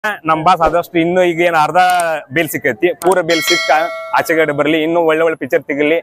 ನಮ್ ಬಾಸ್ ಆದಷ್ಟು ಇನ್ನು ಈಗ ಏನ್ ಅರ್ಧ ಬೇಲ್ ಸಿಕ್ಕೈತಿ ಪೂರ ಬೇಲ್ ಸಿಕ್ಕ ಆಚೆಗಡೆ ಬರ್ಲಿ ಇನ್ನು ಒಳ್ಳೆ ಒಳ್ಳೆ ಪಿಕ್ಚರ್ ತೆಗಿಲಿ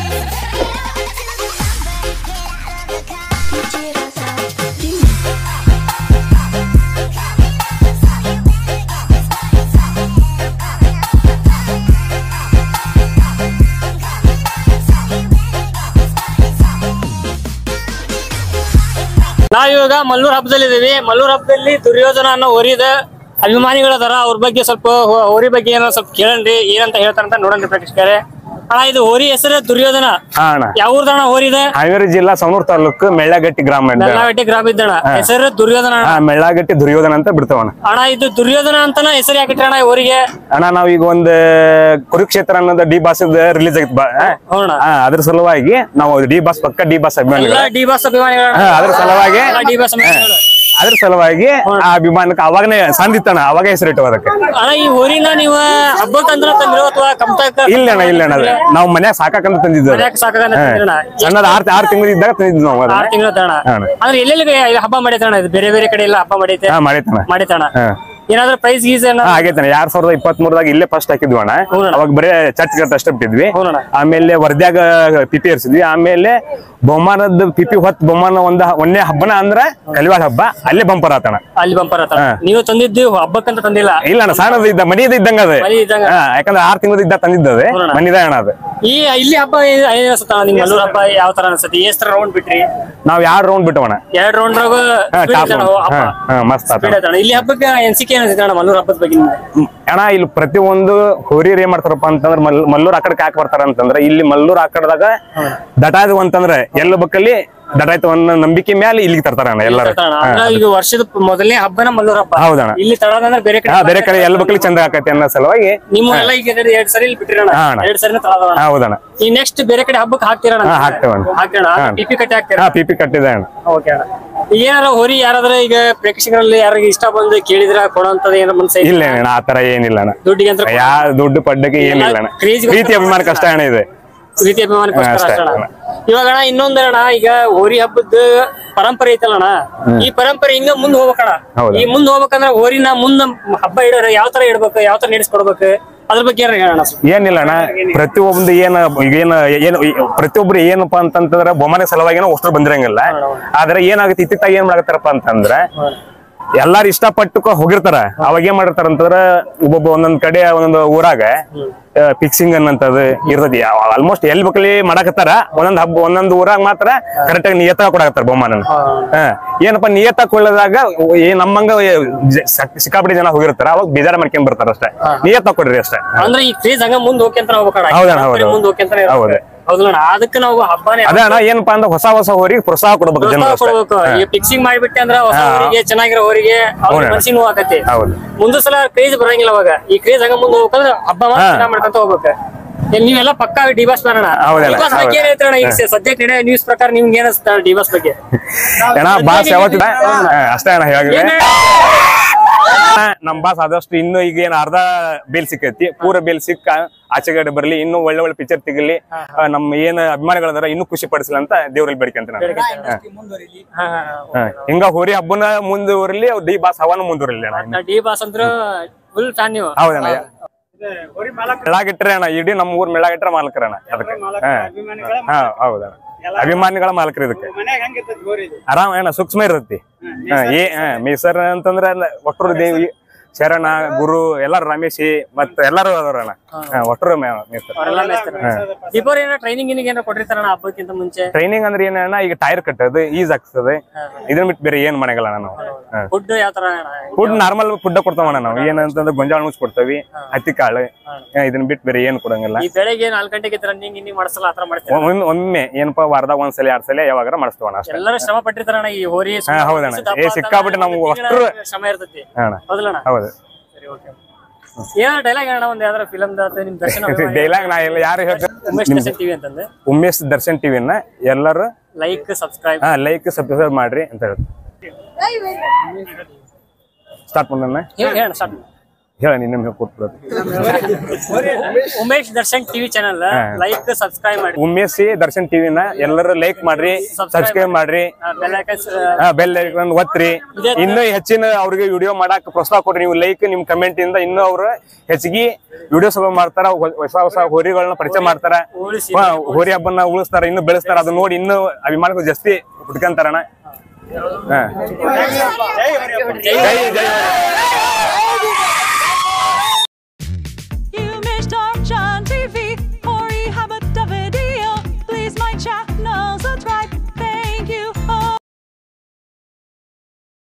ನಾವಿವಾಗ ಮಲ್ಲೂರ್ ಹಬ್ಬದಲ್ಲಿ ಇದೀವಿ ಮಲ್ಲೂರ್ ಹಬ್ಬದಲ್ಲಿ ದುರ್ಯೋಧನ ಅನ್ನೋ ಹೋರಿದ ಅಭಿಮಾನಿಗಳದಾರ ಅವ್ರ ಬಗ್ಗೆ ಸ್ವಲ್ಪ ಹೋ- ಹೋರಿ ಬಗ್ಗೆ ಏನೋ ಸ್ವಲ್ಪ ಕೇಳನ್ರಿ ಏನಂತ ಹೇಳ್ತಾರಂತ ನೋಡನ್ರಿ ಪ್ರೇಕ್ಷಕರೇ ಅಣ್ಣ ಇದು ಹೋರಿ ಹೆಸರು ದುರ್ಯೋಧನ ಹಾ ಅಣ್ಣ ಯಾವ ಊರ್ದಣ್ಣ ಹೋರಿ ಇದೆ ಹಾವೇರಿ ಜಿಲ್ಲಾ ಸವಣೂರ್ ತಾಲೂಕು ಮೆಳ್ಳಗಟ್ಟಿ ಗ್ರಾಮ ಅಂತ ಬೆಳ್ಳಾವಟ್ಟಿ ಗ್ರಾಮ ಇದ್ದಣ್ಣ ಹೆಸರು ದುರ್ಯೋಧನ ಅಣ್ಣ. ಹಾ ಮೆಳ್ಳಗಟ್ಟಿ ದುರ್ಯೋಧನ ಅಂತ ಬಿಡ್ತಾವಣ್ಣ ಅಣ್ಣ ಇದು ದುರ್ಯೋಧನ ಅಂತನ ಹೆಸರು ಯಾಕಿಟ್ರಿ ಅಣ್ಣ ಈ ಹೋರಿಗೆ ಅಣ್ಣ ನಾವ್ ಈಗ ಒಂದ್ ಕುರುಕ್ಷೇತ್ರ ಅನ್ನೋದು ಡಿ ಬಾಸ್ ರಿಲೀಸ್ ಆಗಿತ್ತು ಬಾ ಹಾ? ಹೌಣ ಹಾ, ಅದ್ರ ಸಲುವಾಗಿ ನಾವು ಡಿ ಬಾಸ್ ಪಕ್ಕ ಡಿ ಬಾಸ್ ಅಭಿಮಾನಿಗಳು ಎಲ್ಲ ಡಿ ಬಾಸ್ ಅಭಿಮಾನಿಗಳ ಹಾ, ಅದ್ರ ಸಲುವಾಗಿ ಡಿ ಬಾಸ್ ಅಭಿಮಾನಿಗಳು ಅದ್ರ ಸಲುವಾಗಿ ಆ ಅಭಿಮಾನಕ್ಕೆ ಅವಾಗನೇ ಸಂದಿತ್ತಣ್ಣ ಅವಾಗ ಹೆಸರಿಟ್ಟು ಅದಕ್ಕೆ ಅಣ್ಣ ಈ ಹೋರಿನ ನೀವು ಹಬ್ಬಕ್ಕಂದ್ರ ತಂದಿರೋ ಅಥವಾ ಕಮ್ತಕ್ಕ ಇಲ್ಲ ಅಣ್ಣ ಇಲ್ಲ ಅಣ್ಣ ಅದು ನಾವು ಮನ್ಯಾಗ ಸಾಕಾಕಂತ ತಂದಿದ್ದು ಅದು. ಮನ್ಯಾಗ ಸಾಕಾಗಂತ ತಂದಿರಣ್ಣ ಸಣ್ಣದ ಆರ್ ಆರ್ ತಿಂಗಳು ಇದ್ದಾಗ ತಂದಿದ್ದು ನಾವು ಅದನ್ನ ಆರ್ ತಿಂಗಳ ತಣ ಹಾ ಅಣ್ಣ. ಅಂದ್ರೆ ಎಲ್ಲೆಲ್ಲಿ ಇದು ಹಬ್ಬ ಮಾಡೈತಣ್ಣ ಇದು ಬೇರೆ ಬೇರೆ ಕಡೆ ಎಲ್ಲ ಹಬ್ಬ ಮಾಡೈತೆ ಹಾ ಮಾಡೈತಣ್ಣ ಮಾಡೈತಣ್ಣ ಹಾ ಏನಾದ್ರು ಪ್ರೈಸ್ ಗೀಸ್ ಏನ ಹಾ, ಆಗೈತಣ್ಣ ಎರಡ್ ಸಾವಿರದ ಇಪ್ಪತ್ತ್ ಮೂರದಾಗ ಇಲ್ಲೇ ಫಸ್ಟ್ ಹಾಕಿದ್ವಿ ಅಣ್ಣ ಹೌದಣ್ಣ. ಅವಾಗ ಬರೇ ಚರ್ಚ್ ಗಟ್ಟ ಅಷ್ಟೇ ಬಿಟ್ಟಿದ್ವಿ ಹೌದಣ್ಣ. ಆಮೇಲೆ ವರ್ದ್ಯಾಗ ಪಿಪಿ ಏರ್ಸಿದ್ವಿ ಆಮೇಲೆ ಬಹುಮಾನದ ಪಿಪಿ ಹೊತ್ ಬಹುಮಾನ ಒಂದ ಒಂದೇ ಹಬ್ಬನ ಅಂದ್ರ ಕಲಿವಾಳ ಹಬ್ಬ ಅಲ್ಲೇ ಬಂಪರ್ ಆತಣ ಅಲ್ಲಿ ಬಂಪರ್ ಆತ ಹಾ. ನೀವು ತಂದಿದ್ದು ಹಬ್ಬಕ್ಕಂತ ತಂದಿಲ್ಲ ಇಲ್ಲ ಅಣ್ಣ ಸಣ್ಣದ ಇದ್ದ ಮನಿದ ಇದ್ದಂಗ ಅದ ಮನೆ ಇದ್ದಂಗ ಹಾ, ಯಾಕಂದ್ರೆ ಆರ್ ತಿಂಗಳದ ಇದ್ದ ತಂದಿದ್ದದೆ ಹೌದಣ್ಣ. ಮನಿದ ಅಣ್ಣ ಅದು ಈ ಇಲ್ಲಿ ಹಬ್ಬ ಏನ್ ಏನ್ ಅನ್ಸುತ್ತ ನಿಮ್ ಮಲ್ಲೂರ್ ಹಬ್ಬ ಯಾವ ತರ ಅನ್ಸುತ್ತೆ ಎಷ್ಟ್ ತರ ರೌಂಡ್ ಬಿಟ್ರಿ ನಾವ್ ಯಾರು ರೌಂಡ್ ಬಿಟ್ಟವಣ ಎರಡ್ ರೌಂಡ್ ಹಾ ಟಾಪ್ ಹಬ್ಬ ಹಾ ಹಾ ಮಸ್ತ್ ಆತ Speed ಐತಣ್ಣ. ಇಲ್ಲಿ ಹಬ್ಬಕ್ಕೆ ಅನ್ಸಿಕೆ ಅನ್ಸುತ್ತೆ ಅಣ್ಣ ಮಲ್ಲೂರ್ ಹಬ್ಬದ ಬಗ್ಗೆ ನಿಮ್ಗೆ ಹ್ಮ್. ಅಣ್ಣ ಇಲ್ಲಿ ಪ್ರತಿಯೊಂದು ಹೋರಿಯರ್ ಏನ್ ಮಾಡ್ತಾರಪ್ಪ ಅಂತಂದ್ರ ಮಲ್ ಮಲ್ಲೂರ್ ಆಕಡೆ ಯಾಕೆ ಬರ್ತಾರ ಅಂತಂದ್ರ ಇಲ್ಲಿ ಮಲ್ಲೂರ್ ಆಕಡದಾಗ ದಟ ಅದು ಅಂತಂದ್ರ ಎಲ್ಲ ಬಕ್ಕಲ್ಲಿ ದಟ ಆಯ್ತು ಅನ್ನೋ ನಂಬಿಕೆ ಮೇಲೆ ಇಲ್ಲಿಗೆ ತರ್ತಾರ ಅಣ್ಣ ಎಲ್ಲಾರು ಅಣ್ಣ, ಅಂದ್ರೆ ಈಗ ವರ್ಷದ ಮೊದಲನೇ ಹಬ್ಬನ ಮಲ್ಲೂರ್ ಹಬ್ಬ ಹೌದಣ್ಣ ಇಲ್ಲಿ ತಳದಂದ್ರೆ ಬೇರೆ ಹಾ ಕಡೆ ಬೇರೆ ಕಡೆ ಎಲ್ಲ ಬಕ್ಕಲಿ ಚಂದ ಆಕತಿ ಅನ್ನೋ ಸಲುವಾಗಿ ನಿಮ್ಮ ಎಲ್ಲ ಈಗ ಎರಡ್- ಎರಡ್ ಸರಿ ಇಲ್ಲಿ ಬಿಟ್ಟಿರಣ ಹಾ ಅಣ್ಣ. ಎರಡ್ ಸರಿನ ತಳದವ ಹಾ, ಹೌದಣ್ಣ ಈ ನೆಕ್ಸ್ಟ್ ಬೇರೆ ಕಡೆ ಹಬ್ಬಕ್ಕೆ ಹಾಕ್ತಿರಣ ಹಾ ಹಾಕ್ತೇವಣ್ಣ ಹಾಕೋಣ ಹಾ. ಟಿಪಿ ಕಟ್ಟಿ ಹಾಕ್ತೀರ ಹಾ ಪಿ ಪಿ ಕಟ್ಟಿದೆ ಅಣ್ಣ ಓಕೆ ಅಣ್ಣ ಈಗ ಏನಾರ ಹೋರಿ ಯಾರಾದ್ರ ಈಗ ಪ್ರೇಕ್ಷಕರಲ್ಲಿ ಯಾರಿಗೆ ಇಷ್ಟ ಬಂದು ಕೇಳಿದ್ರ ಕೊಡೋಂತದ ಏನೋ ಮನ್ಸ ಇಲ್ಲ ಅಣ್ಣ ಆತರ ಏನಿಲ್ಲ ಅಣ್ಣ ದುಡ್ಡಿಗೆ ಅಂತ ಯಾ ದುಡ್ಡು ಪಡ್ಡಕ್ಕೆ ಏನಿಲ್ಲ ಅಣ್ಣ ಕ್ರೇಜ್ ಪ್ರೀತಿ ಅಭಿಮಾನ ಕಷ್ಟ ಅಣ್ಣ ಇದೆ ಪ್ರೀತಿ ಅಭಿಮಾನಕ್ಕೋಸ್ಕರ ಹಾ, ಅಷ್ಟೇ ಅಷ್ಟೇ ಅಣ್ಣ. ಅಣ್ಣ. ಇವಾಗ ಅಣ್ಣ ಇನ್ನೊಂದ್ ಅಣ್ಣ ಈಗ ಹೋರಿ ಹಬ್ಬದ ಪರಂಪರೆ ಐತಲ್ಲ ಅಣ್ಣ ಈ ಪರಂಪರೆ ಹಿಂಗ ಮುಂದ್ ಹೋಗ್ಬೇಕಣ್ಣ ಹೌದು. ಈ ಮುಂದ್ ಹೋಗ್ಬೇಕಂದ್ರ ಹೋರಿನ ಮುಂದ್ ಹಬ್ಬ ಇಡೋರು ಯಾವ ತರ ಇಡ್ಬೇಕು ಯಾವ ತರ ನಡೆಸ್ಕೊಡ್ಬೇಕು ಅದ್ರ ಬಗ್ಗೆ ಏನಾರ ಹೇಳೋಣ ಸ್ವಲ್ಪ. ಏನಿಲ್ಲ ಅಣ್ಣ ಪ್ರತಿಯೊಬ್ಬಂದು ಏನ ಈಗ ಏನ ಏನು ಪ್ರತಿಯೊಬ್ರು ಏನಪ್ಪಾ ಅಂತಂತಂದ್ರ ಬಹುಮಾನ ಸಲುವಾಗಿ ಅಷ್ಟು ಬಂದಿರಂಗಿಲ್ಲ ಆದ್ರೆ ಏನಾಗುತ್ತೆ ಇತ್ತಿತ್ತಾಗ ಏನ್ ಮಾಡತ್ತಾರಪ್ಪ ಅಂತಂದ್ರ ಎಲ್ಲಾರು ಇಷ್ಟಪಟ್ಟು ಕ- ಹೋಗಿರ್ತಾರ ಅವಾಗ ಏನ್ ಮಾಡಿರ್ತಾರ ಅಂತಂದ್ರ ಒಬ್ಬೊಬ್ಬ ಒಂದೊಂದ್ ಕಡೆ ಒಂದೊಂದು ಊರಾಗ ಫಿಕ್ಸಿಂಗ್ ಅನ್ನಂತದ್ದು ಇರ್ತೈತಿ ಆಲ್ಮೋಸ್ಟ್ ಎಲ್ಲಿ ಬೇಕಲ್ಲಿ ಮಾಡಾಕತ್ತಾರ ಒಂದೊಂದ್ ಹಬ್ಬ ಒಂದೊಂದ್ ಊರಾಗ ಮಾತ್ರ ಕರೆಕ್ಟ್ ಆಗಿ ನಿಯತ್ತಾಗ ಕೊಡಾಕತ್ತಾರ ಬಹುಮಾನ ಏನಪ್ಪಾ ನಿಯತ್ತಾಗ ಕೊಳ್ಳದಾಗ ಏ ನಮ್ಮಂಗ ಜ- ಸಕ್- ಸಿಕ್ಕಾಪಟ್ಟೆ ಜನ ಹೋಗಿರ್ತಾರ ಅವಾಗ ಬೇಜಾರ ಮಾಡ್ಕೊಂಡ್ ಬರ್ತಾರ ಅಷ್ಟೇ ನಿಯತ್ತಾಗ ಕೊಡ್ರಿ ಅಷ್ಟೇ ಅಂದ್ರೆ ಈ ಕ್ರೇಜ್ ಹಂಗ ಮುಂದ್ ಹೋಗ್ಯಂತ ಹೋಗ್ಬೇಕಣ್ಣ ಈ ಹೌದಣ್ಣ, ಪರಂಪರೆ ಹೌದು. ಮುಂದ್ ಹೋಗ್ಯಂತ ಹೌದು. ಹೌದಣ್ಣ ಅದಕ್ಕೆ ನಾವು ಹಬ್ಬನೇ ಅದೇ ಅಣ್ಣ ಏನಪ್ಪಾ ಅಂದ್ರೆ ಹೊಸ ಹೊಸ ಹೋರಿಗೆ ಪ್ರೋತ್ಸಾಹ ಕೊಡ್ಬೇಕು ಜನ ಪ್ರೋತ್ಸಾಹ ಕೊಡ್ಬೇಕು ಈ ಫಿಕ್ಸಿಂಗ್ ಮಾಡಿಬಿಟ್ಟೆ ಅಂದ್ರ ಹೊಸ ಹೋರಿಗೆ ಚೆನ್ನಾಗಿರೋ ಹೋರಿಗೆ ಅವ್ರ ಹೌದಣ್ಣ. ಮನ್ಸಿಗೆ ನೋವು ಆಕತಿ ಹೌದು ಮುಂದೆ ಸಲ ಕ್ರೇಜ್ ಬರಂಗಿಲ್ಲ ಅವಾಗ ಈ ಕ್ರೇಜ್ ಹಂಗ ಮುಂದೆ ಹೋಗ್ಬೇಕಂದ್ರೆ ಹಬ್ಬ ಮಾತ್ರ ಹಾ. ಚೆನ್ನಾಗ್ ಮಾಡ್ಕೊಂತ ಹೋಗ್ಬೇಕು ಏ, ನೀವೆಲ್ಲ ಪಕ್ಕಾ ಡಿಬಾಸ್ ಮಾಡೋಣ ಹೌದಣ್ಣ, ಡಿಬಾಸ್ ಬಗ್ಗೆ ಹೌದು. ಏನ್ ಹೇಳ್ತೀರಣ್ಣ ಈಗ ಸದ್ಯಕ್ಕೆ ನಡೆಯೋ ನ್ಯೂಸ್ ಪ್ರಕಾರ ನಿಮ್ಗೆ ಏನ್ ಅನ್ಸುತ್ತೆ ಡಿಬಾಸ್ ಬಗ್ಗೆ ಅಣ್ಣ ಬಾಸ್ ಯಾವತ್ತಿದ ಅಷ್ಟೇ ಅಣ್ಣ ಹೇಗಿದೆ ಏನ್- ನಮ್ ಬಾಸ್ ಆದಷ್ಟು ಇನ್ನು ಈಗ ಏನ್ ಅರ್ಧ ಬೇಲ್ ಸಿಕ್ಕೈತಿ ಪೂರ ಬೇಲ್ ಸಿಕ್ಕ ಆಚೆಗಡೆ ಬರ್ಲಿ ಇನ್ನು ಒಳ್ಳೆ ಒಳ್ಳೆ ಪಿಕ್ಚರ್ ತೆಗಿಲಿ ಆ, ನಮ್ಮ ಏನ್ ಅಭಿಮಾನಿಗಳದಾರ ಇನ್ನೂ ಖುಷಿ ಪಡಿಸಲಿ ಅಂತ ದೇವ್ರಲ್ಲಿ ಬೇಡ್ಕೊಂತ ನಾನು ಹಾ, ಹಾ, ಹಾ. ಹಿಂಗ ಹೋರಿ ಹಬ್ಬನ ಮುಂದುವರಲಿ ಡಿ ಬಾಸ್ ಹವಾನು ಮುಂದುವರಲಿ ಅಣ್ಣ ಹಾ. ಡಿ ಬಾಸ್ ಅಂದ್ರ ಫುಲ್ ಫ್ಯಾನ್ ನೀವು ಹೌದಣ್ಣ ಮೆಳಾಗಿಟ್ರೆ ಅಣ್ಣ ಇಡೀ ನಮ್ಮ ಊರ್ ಮೆಳಾಗಿಟ್ರೆ ಮಾಲಕರಣ್ಣ ಅದಕ್ಕೆ ಹಾ ಹಾ ಹೌದಣ್ಣ ಅಭಿಮಾನಿಗಳ ಮಾಲಕರು ಇದಕ್ಕೆ ಆರಾಮ ಅಣ್ಣ ಸೂಕ್ಷ್ಮ ಇರ್ತೈತಿ ಹಾ, ಏ ಹಾ, ಮೀಸರ್ ಅಂತಂದ್ರ ಒಟ್ಟರು ದೇವಿ ಶರಣ ಗುರು ಎಲ್ಲಾರು ರಮೇಶಿ ಮತ್ತ ಎಲ್ಲಾರು ಅದಾರಣ್ಣ ಹಾ, ಒಟ್ಟರು ಮೇ- ಮೀಸರ್ ಅವರೆಲ್ಲ ಮೇಯ್ಸ್ತಾರೆ. ದೀಪಾವಳಿ ಏನೋ ಟ್ರೈನಿಂಗ್ ಗಿನಿಂಗ್ ಏನೋ ಕೊಟ್ಟಿರ್ತಾರಣ್ಣ ಹಬ್ಬಕ್ಕಿಂತ ಮುಂಚೆ ಟ್ರೈನಿಂಗ್ ಅಂದ್ರೆ ಏನಣ್ಣ ಈಗ ಟೈರ್ ಕಟ್ಟೋದು ಈಜ್ ಆಗ್ತದೆ ಇದನ್ನ ಬಿಟ್ಟು ಬೇರೆ ಏನ್ ಮಾಡಂಗಿಲ್ಲ ಅಣ್ಣ ನಾವು ಫುಡ್ ಯಾವ ತರ ಅಣ್ಣ? ಫುಡ್ ನಾರ್ಮಲ್ ಫುಡ್ ಕೊಡ್ತಾವಣ್ಣ ನಾವು ಏನಂತಂದ್ರೆ ಗೊಂಜಾಳ ಮುಚ್ಚಿ ಕೊಡ್ತೇವಿ ಹತ್ತಿ ಕಾಳು ಹಾ, ಇದನ್ನ ಬಿಟ್ಟು ಬೇರೆ ಏನು ಕೊಡಂಗಿಲ್ಲ ಈ ಬೆಳಗ್ಗೆ ನಾಲ್ಕು ಗಂಟೆಗೆ ರನ್ನಿಂಗ್ ಗಿನ್ನಿಂಗ್ ಮಾಡಿಸಲ್ಲ ಆತರ ಮಾಡ್ತಾರೆ ಒಮ್ಮೆ ಒಮ್ಮೆ ಏನಪ್ಪಾ ವಾರದಾಗ ಒಂದ್ಸಲ ಎರಡ್ ಸಲ ಯಾವಾಗಾರ ಮಾಡಿಸ್ತೇವಣ್ಣ ಅಷ್ಟೇ ಎಲ್ಲರೂ ಶ್ರಮ ಪಟ್ಟಿರ್ತಾರಣ್ಣ ಈ ಹೋರಿ ಹಾ, ಹೌದಣ್ಣ. ಸುತ್ತ ಹಬ್ಬ ಏ, ಅಂತ ಸಿಕ್ಕಾಪಟ್ಟೆ ಅಂದ್ರೆ ನಮ್ಗೆ ತಿಂಗಳ ಅಷ್ಟ್ರು- ಶ್ರಮ ಇರ್ತೈತಿ ಹಾ ಅಣ್ಣ ಹೌದಲ್ಲಣ್ಣ ಹೌದು ಸರಿ ಓಕೆ ಏನಾರ ಡೈಲಾಗ್ ಅಣ್ಣ ಒಂದ್ ಯಾವ್ದಾರ ಫಿಲಮ್ ನಿಮ್ ದರ್ಶನ ಡೈಲಾಗ್ ನಾ ಎಲ್ಲ ಯಾರು ಉಮೇಶ್ ಹೇಳ್ತಾರೆ ಟಿವಿ ಅಂತಂದ್ರೆ ಉಮೇಶ್ ದರ್ಶನ್ ಟಿವಿನ ಎಲ್ಲರೂ ಲೈಕ್ ಸಬ್ಸ್ಕ್ರೈಬ್ ಹಾ ಲೈಕ್ ಸಬ್ಸ್ಕ್ರೈಬ್ ಮಾಡ್ರಿ ಅಂತ ಹೇಳ್ತಾರೆ ಸ್ಟಾರ್ಟ್ ಮಾಡೋಣ ಹೇಳಿ ಹೇಳ ಸ್ಟಾರ್ಟ್ ಹೇಳ ನಿನ್ನ ಕೂತ್ಬಿಡೋದು Umesh Darshan TV channel like subscribe ಮಾಡಿ ಉಮೇಶ್ ದರ್ಶನ್ ಟಿವಿನ ಎಲ್ಲರೂ ಲೈಕ್ ಮಾಡ್ರಿ ಸಬ್ಸ್ಕ್ರೈಬ್ ಮಾಡ್ರಿ ಬೆಲ್ ಐಕನ್ಸ್ ಬೆಲ್ ಐಕನ್ ಒತ್ತ್ರಿ ಇನ್ನೂ ಹೆಚ್ಚಿನ ಅವ್ರಿಗೆ ವಿಡಿಯೋ ಮಾಡಕ್ ಪ್ರೋತ್ಸಾಹ ಕೊಡ್ರಿ ನೀವು ಲೈಕ್ ನಿಮ್ ಕಮೆಂಟ್ ಇಂದ ಇನ್ನೂ ಅವ್ರು ಹೆಚ್ಚಿಗೆ ವಿಡಿಯೋಸ್ ಮಾಡ್ತಾರ ಹೊ- ಹೊಸ ಹೊಸ ಹೋರಿಗಳನ್ನ ಪರಿಚಯ ಮಾಡ್ತಾರ ಉಳಿಸಿ ಹಾ, ಹೋರಿ ಹಬ್ಬನ ಉಳಿಸ್ತಾರ ಇನ್ನು ಬೆಳೆಸ್ತಾರ ಅದನ್ನ ನೋಡಿ ಇನ್ನೂ ಅಭಿಮಾನಗಳು ಜಾಸ್ತಿ ಹುಡ್ಕಂತಾರಣ ಹಾ ಜೈ ಜೈ ಜೈ